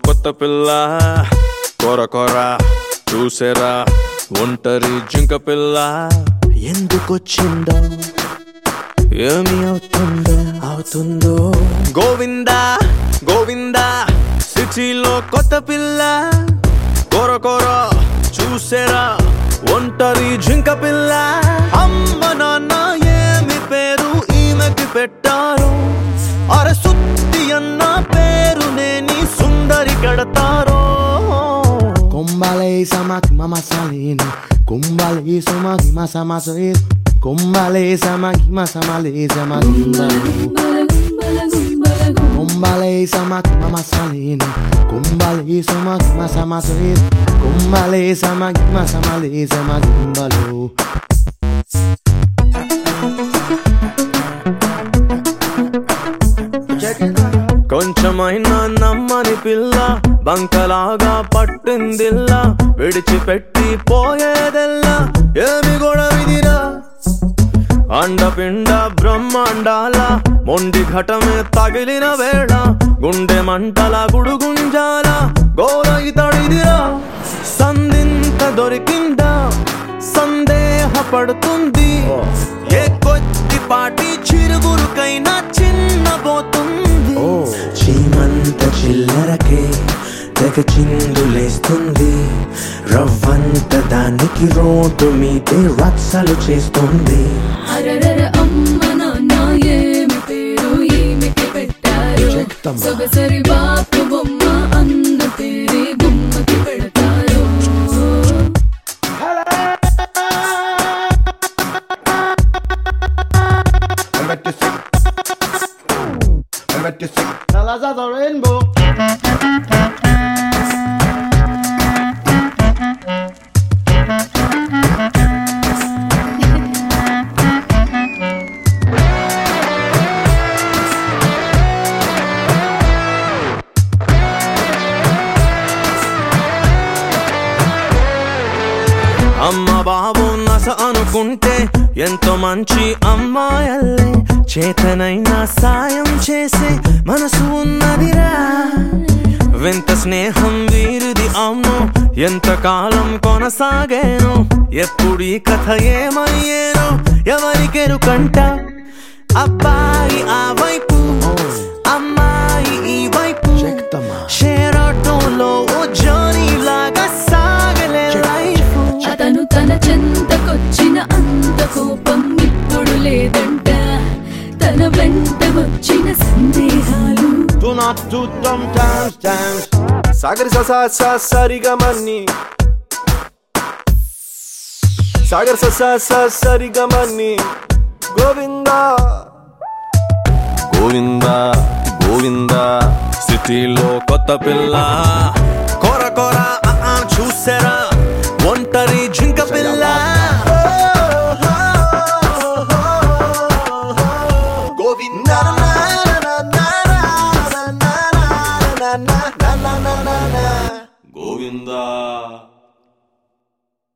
కొత్త పిల్ల కొర కొర చూసేరా ఒంటరి జింక పిల్ల ఎందుకొచ్చిందో ఏమి అవుతుందో అవుతుందో గోవిందా గోవిందా సిటీలో కొత్త పిల్ల కొర కొర చూసేరా ఒంటరి జింక పిల్ల అమ్మ నాన్న ఏమి పేరు ఈమెకి పెట్టారు అరే సుత్తి అన్న పేరు నేని సుందరి కడతారో Kumbale samaki mama salini Kumbale samaki masa masa is Kumbale samaki masa male samaki Kumbale samaki mama salini Kumbale samaki masa masa is Kumbale samaki masa male samaki kumbalo కొంచెమైనా నమ్మని పిల్ల బంకలాగా పట్టిందిల్లా విడిచిపెట్టి పోయేదెల్లా ఏమి గొడవిదిరా అండపిండ బ్రహ్మాండాల మొండి ఘటమే తగిలిన వేళ గుండె మంటల గుడుగుంజాల గోర ఇతడిదిరా సంధింత దొరికిందా సందేహపడుతుంది ఏ కొద్దిపాటి చిరుగురుకైనా చిన్నబోతుంది చీమంత చిల్లరకే తెగ చిందులేస్తుంది రవ్వంత దానికి రోడ్డు మీదే రచ్చలు చేస్తుంది అరరర అమ్మ నాన్న ఏమి పేరు ఈమెకి పెట్టారు సొగసరి బాపు బొమ్మ అన్న పేరే బొమ్మకి పెడతారు Colors of the rainbow అమ్మ బాబు నస అనుకుంటే ఎంతో మంచి అమ్మాయల్లే చేతనైనా సాయం చేసే మనసు ఉన్నదిరా వింత స్నేహం వీరిది అవును ఎంతకాలం కొనసాగేను ఎప్పుడు ఈ కథ ఏమయ్యేను ఎవరికెరుకంట అబ్బాయి ఆ వైపు అమ్మాయి ఈ వైపు చెక్తమ్మా. షేర్ ఆటోలో ఓ జర్నీ లాగా సాగలే లైఫ్ అతను తన చెంతకొచ్చిన అంత కోపం ఇప్పుడు లేదంట తన వెంట వచ్చిన సందేహాలు Do not do dumb dance dance సాగరి స స స సరిగమని సాగర్ స స స సరిగమని గోవిందా గోవిందా గోవిందా సిటీలో కొత్త పిల్ల కొర కొర ఆ, ఆ, చూసారా ఒంటరి జింక పిల్ల గోవిందా గోవిందా